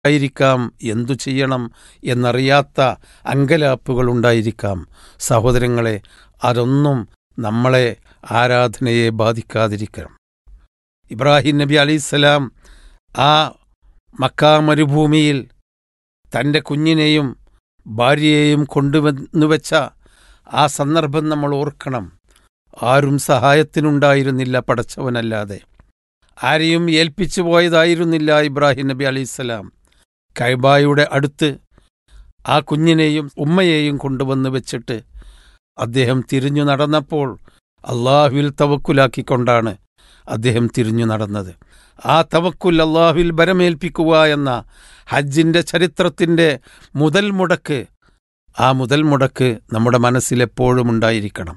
ആയിരിക്കാം എന്തു ചെയ്യണം എന്നറിയാത്ത അങ്കലാപ്പുകൾ ഉണ്ടായിരിക്കാം സഹോദരങ്ങളെ അതൊന്നും നമ്മളെ ആരാധനയെ ബാധിക്കാതിരിക്കണം ഇബ്രാഹിം നബി അലൈഹിസ്സലാം ആ മക്കാ മരുഭൂമിയിൽ തൻ്റെ കുഞ്ഞിനെയും ഭാര്യയെയും കൊണ്ടുവന്നു വെച്ച ആ സന്ദർഭം നമ്മൾ ഓർക്കണം ആരും സഹായത്തിനുണ്ടായിരുന്നില്ല പടച്ചവനല്ലാതെ ആരെയും ഏൽപ്പിച്ചു പോയതായിരുന്നില്ല ഇബ്രാഹിം നബി അലൈഹിസ്സലാം കൈബായുടെ അടുത്ത് ആ കുഞ്ഞിനെയും ഉമ്മയെയും കൊണ്ടുവന്ന് വെച്ചിട്ട് അദ്ദേഹം തിരിഞ്ഞു നടന്നപ്പോൾ അള്ളാഹുവിൽ തവക്കുലാക്കിക്കൊണ്ടാണ് അദ്ദേഹം തിരിഞ്ഞു നടന്നത് ആ തവക്കുൽ അള്ളാഹുവിൽ ബരമേൽപ്പിക്കുക എന്ന ഹജ്ജിന്റെ ചരിത്രത്തിന്റെ മുതൽ മുടക്ക് ആ മുതൽ മുടക്ക് നമ്മുടെ മനസ്സിൽ എപ്പോഴും ഉണ്ടായിരിക്കണം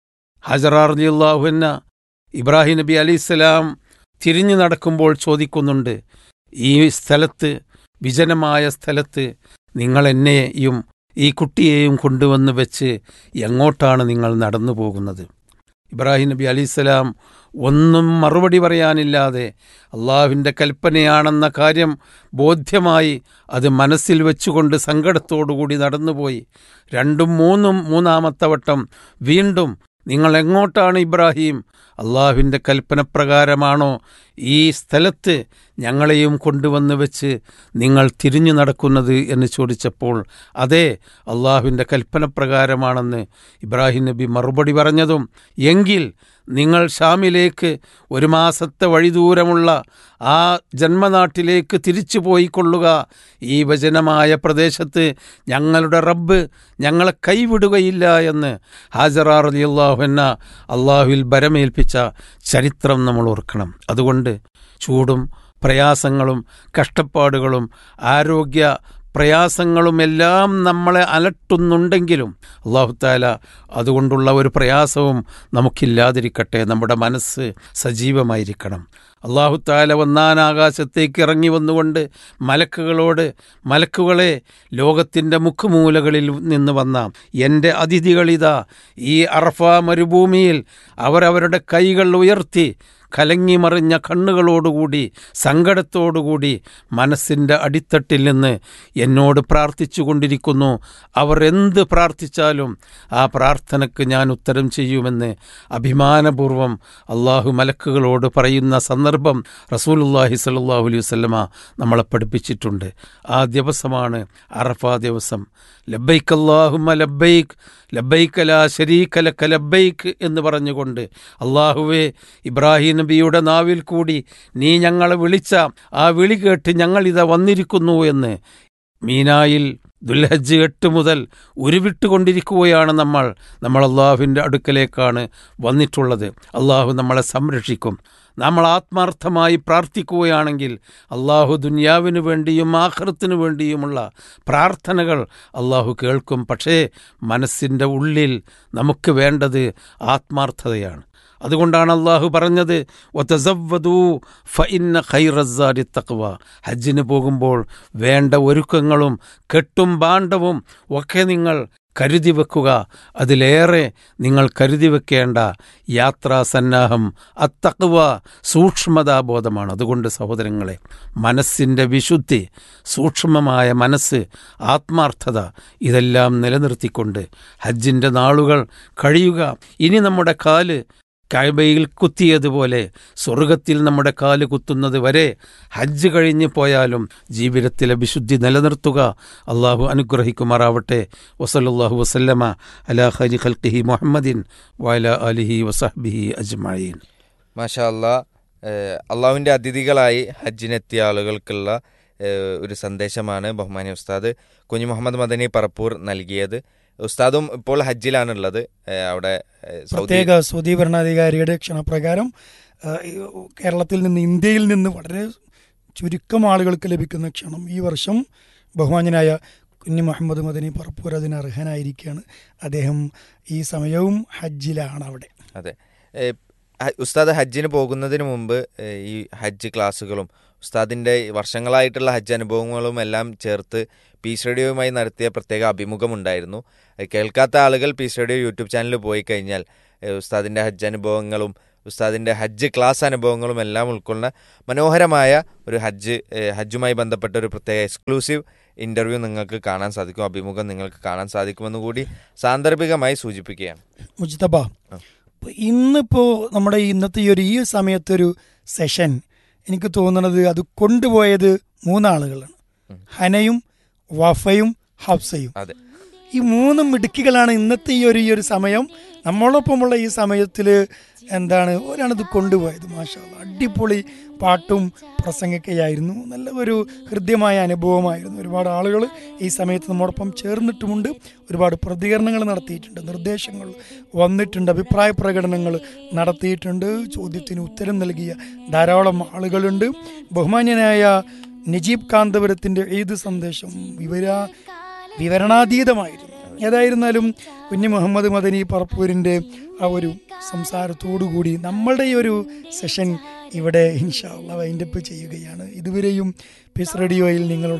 ഹജറാർ അള്ളാഹുന്ന ഇബ്രാഹിം നബി അലിസ്ലാം തിരിഞ്ഞു നടക്കുമ്പോൾ ചോദിക്കുന്നുണ്ട് ഈ സ്ഥലത്ത് വിജനമായ സ്ഥലത്ത് നിങ്ങൾ എന്നെയും ഈ കുട്ടിയെയും കൊണ്ടുവന്ന് വെച്ച് എങ്ങോട്ടാണ് നിങ്ങൾ നടന്നു പോകുന്നത് ഇബ്രാഹിം നബി അലിസ്ലാം ഒന്നും മറുപടി പറയാനില്ലാതെ അള്ളാഹുവിൻ്റെ കൽപ്പനയാണെന്ന കാര്യം ബോധ്യമായി അത് മനസ്സിൽ വെച്ചുകൊണ്ട് സങ്കടത്തോടുകൂടി നടന്നുപോയി രണ്ടും മൂന്നും മൂന്നാമത്തെ വട്ടം വീണ്ടും നിങ്ങൾ എങ്ങോട്ടാണ് ഇബ്രാഹിം അള്ളാഹുവിൻ്റെ കൽപ്പനപ്രകാരമാണോ ഈ സ്ഥലത്ത് ഞങ്ങളെയും കൊണ്ടുവന്ന് വെച്ച് നിങ്ങൾ തിരിഞ്ഞു നടക്കുന്നത് എന്ന് ചോദിച്ചപ്പോൾ അതെ അള്ളാഹുവിൻ്റെ കൽപ്പനപ്രകാരമാണെന്ന് ഇബ്രാഹിം നബി മറുപടി പറഞ്ഞതും എങ്കിൽ നിങ്ങൾ ഷാമിലേക്ക് ഒരു മാസത്തെ വഴിദൂരമുള്ള ആ ജന്മനാട്ടിലേക്ക് തിരിച്ചു പോയിക്കൊള്ളുക ഈ വചനമായ പ്രദേശത്ത് ഞങ്ങളുടെ റബ്ബ് ഞങ്ങളെ കൈവിടുകയില്ല എന്ന് ഹാജറാർ അലി അള്ളാഹുന്ന അള്ളാഹുവിൽ ബരമേൽപ്പിച്ച ചരിത്രം നമ്മൾ ഓർക്കണം അതുകൊണ്ട് ചൂടും പ്രയാസങ്ങളും കഷ്ടപ്പാടുകളും ആരോഗ്യ പ്രയാസങ്ങളുമെല്ലാം നമ്മളെ അലട്ടുന്നുണ്ടെങ്കിലും അള്ളാഹുത്താല അതുകൊണ്ടുള്ള ഒരു പ്രയാസവും നമുക്കില്ലാതിരിക്കട്ടെ നമ്മുടെ മനസ്സ് സജീവമായിരിക്കണം അള്ളാഹുത്താല ഒന്നാൻ ആകാശത്തേക്ക് ഇറങ്ങി വന്നുകൊണ്ട് മലക്കുകളോട് മലക്കുകളെ ലോകത്തിൻ്റെ മുക്കുമൂലകളിൽ നിന്ന് വന്ന എൻ്റെ അതിഥികളിതാ ഈ അറഫ മരുഭൂമിയിൽ അവരവരുടെ കൈകൾ ഉയർത്തി കലങ്ങിമറിഞ്ഞ കണ്ണുകളോടുകൂടി സങ്കടത്തോടുകൂടി മനസ്സിൻ്റെ അടിത്തട്ടിൽ നിന്ന് എന്നോട് പ്രാർത്ഥിച്ചു കൊണ്ടിരിക്കുന്നു അവർ എന്ത് പ്രാർത്ഥിച്ചാലും ആ പ്രാർത്ഥനയ്ക്ക് ഞാൻ ഉത്തരം ചെയ്യുമെന്ന് അഭിമാനപൂർവം അള്ളാഹു മലക്കുകളോട് പറയുന്ന സന്ദർഭം റസൂലുല്ലാഹി സല്ലാഹു അലൈഹി വസ്ലമ നമ്മളെ പഠിപ്പിച്ചിട്ടുണ്ട് ആ ദിവസമാണ് അറഫ ദിവസം ലബൈക്ക് അള്ളാഹുമ ലബൈക്ക് ലബൈക്ക് ലാ ഷരീഖ ലക ലബൈക്ക് എന്ന് പറഞ്ഞുകൊണ്ട് അള്ളാഹുവേ ഇബ്രാഹിം നബിയുടെ നാവിൽ കൂടി നീ ഞങ്ങളെ വിളിച്ച ആ വിളി കേട്ട് ഞങ്ങളിതാ വന്നിരിക്കുന്നു എന്ന് മീനായിൽ ദുൽഹജ്ജ് എട്ട് മുതൽ ഉരുവിട്ടുകൊണ്ടിരിക്കുകയാണ് നമ്മൾ നമ്മൾ അള്ളാഹുവിൻ്റെ അടുക്കലേക്കാണ് വന്നിട്ടുള്ളത് അള്ളാഹു നമ്മളെ സംരക്ഷിക്കും നമ്മൾ ആത്മാർത്ഥമായി പ്രാർത്ഥിക്കുകയാണെങ്കിൽ അള്ളാഹു ദുനിയാവിനു വേണ്ടിയും ആഹ്റത്തിനു വേണ്ടിയുമുള്ള പ്രാർത്ഥനകൾ അള്ളാഹു കേൾക്കും പക്ഷേ മനസ്സിൻ്റെ ഉള്ളിൽ നമുക്ക് വേണ്ടത് ആത്മാർത്ഥതയാണ് അതുകൊണ്ടാണ് അള്ളാഹു പറഞ്ഞത് ഒത്തസവ്വദൂ ഫഇന്ന ഖൈറസാരി തക്വ ഹജ്ജിന് പോകുമ്പോൾ വേണ്ട ഒരുക്കങ്ങളും കെട്ടും ബാണ്ടവും ഒക്കെ നിങ്ങൾ കരുതി വെക്കുക അതിലേറെ നിങ്ങൾ കരുതി വെക്കേണ്ട യാത്രാ സന്നാഹം അത്തക്വ സൂക്ഷ്മതാബോധമാണ് അതുകൊണ്ട് സഹോദരങ്ങളെ മനസ്സിൻ്റെ വിശുദ്ധി സൂക്ഷ്മമായ മനസ്സ് ആത്മാർത്ഥത ഇതെല്ലാം നിലനിർത്തിക്കൊണ്ട് ഹജ്ജിൻ്റെ നാളുകൾ കഴിയുക ഇനി നമ്മുടെ കാല് കൈബയിൽ കുത്തിയതുപോലെ സ്വർഗത്തിൽ നമ്മുടെ കാല് കുത്തുന്നത് വരെ ഹജ്ജ് കഴിഞ്ഞു പോയാലും ജീവിതത്തിലെ വിശുദ്ധി നിലനിർത്തുക അള്ളാഹു അനുഗ്രഹിക്കുമാറാവട്ടെ വസല്ലാഹു വസല്ലമ അലാ ഹരി ഖൽഖിഹി മുഹമ്മദിൻ വയല അലിഹി വസഹബിഹി അജ്മഴീൻ മാഷാ അല്ലാ അള്ളാഹുവിൻ്റെ അതിഥികളായി ഹജ്ജിനെത്തിയ ആളുകൾക്കുള്ള ഒരു സന്ദേശമാണ് ബഹുമാനി ഉസ്താദ് കുഞ്ഞു മുഹമ്മദ് മദനി പറപ്പൂർ നൽകിയത് ഉസ്താദും ഇപ്പോൾ ഹജ്ജിലാണുള്ളത് അവിടെ പ്രത്യേക സൗദി ഭരണാധികാരിയുടെ ക്ഷണപ്രകാരം കേരളത്തിൽ നിന്ന് ഇന്ത്യയിൽ നിന്ന് വളരെ ചുരുക്കം ആളുകൾക്ക് ലഭിക്കുന്ന ക്ഷണം ഈ വർഷം ബഹുമാന്യനായ കുഞ്ഞു മുഹമ്മദ് മദനി പറപ്പൂർ അതിന് അർഹനായിരിക്കുകയാണ് അദ്ദേഹം ഈ സമയവും ഹജ്ജിലാണ് അവിടെ അതെ ഉസ്താദ് ഹജ്ജിന് പോകുന്നതിന് മുമ്പ് ഈ ഹജ്ജ് ക്ലാസ്സുകളും ഉസ്താദിൻ്റെ വർഷങ്ങളായിട്ടുള്ള ഹജ്ജ് അനുഭവങ്ങളും എല്ലാം ചേർത്ത് പീസ് റേഡിയോയുമായി നടത്തിയ പ്രത്യേക അഭിമുഖമുണ്ടായിരുന്നു കേൾക്കാത്ത ആളുകൾ പീസ് റേഡിയോ യൂട്യൂബ് ചാനലിൽ പോയി കഴിഞ്ഞാൽ ഉസ്താദിൻ്റെ ഹജ്ജ് അനുഭവങ്ങളും ഉസ്താദിൻ്റെ ഹജ്ജ് ക്ലാസ് അനുഭവങ്ങളും എല്ലാം ഉൾക്കൊള്ളുന്ന മനോഹരമായ ഒരു ഹജ്ജ് ഏഹ്, ഹജ്ജുമായി ബന്ധപ്പെട്ട ഒരു പ്രത്യേക എക്സ്ക്ലൂസീവ് ഇൻ്റർവ്യൂ നിങ്ങൾക്ക് കാണാൻ സാധിക്കും അഭിമുഖം നിങ്ങൾക്ക് കാണാൻ സാധിക്കുമെന്ന് കൂടി സാന്ദർഭികമായി സൂചിപ്പിക്കുകയാണ് മുജ്തബ ആ. ഇപ്പൊ ഇന്നിപ്പോ നമ്മുടെ ഈ ഇന്നത്തെ ഈ ഒരു ഈ സമയത്തൊരു സെഷൻ എനിക്ക് തോന്നുന്നത് അത് കൊണ്ടുപോയത് മൂന്നാളുകളാണ് ഉം. ഹനയും വഫയും ഹഫ്സയും അതെ ഈ മൂന്ന് മിടുക്കികളാണ് ഇന്നത്തെ ഈ ഒരു ഈ ഒരു സമയം നമ്മളൊപ്പമുള്ള ഈ സമയത്തിൽ എന്താണ് ഒരാണിത് കൊണ്ടുപോയത് മാഷാ അല്ലാ. അടിപൊളി പാട്ടും പ്രസംഗൊക്കെയായിരുന്നു നല്ല ഒരു ഹൃദ്യമായ അനുഭവമായിരുന്നു ഒരുപാട് ആളുകൾ ഈ സമയത്ത് നമ്മോടൊപ്പം ചേർന്നിട്ടുമുണ്ട് ഒരുപാട് പ്രതികരണങ്ങൾ നടത്തിയിട്ടുണ്ട് നിർദ്ദേശങ്ങൾ വന്നിട്ടുണ്ട് അഭിപ്രായ പ്രകടനങ്ങൾ നടത്തിയിട്ടുണ്ട് ചോദ്യത്തിന് ഉത്തരം നൽകിയ ധാരാളം ആളുകളുണ്ട് ബഹുമാന്യനായ നജീബ് കാന്തപുരത്തിൻ്റെ ഏത് സന്ദേശം വിവര വിവരണാതീതമായിരുന്നു ഏതായിരുന്നാലും കുഞ്ഞു മുഹമ്മദ് മദനി പറപ്പൂരിൻ്റെ ആ ഒരു സംസാരത്തോടുകൂടി നമ്മളുടെ ഈ ഒരു സെഷൻ ഇവിടെ ഇൻഷാല്ല വൈൻഡപ്പ് ചെയ്യുകയാണ് ഇതുവരെയും പീസ് റേഡിയോയിൽ നിങ്ങളുടെ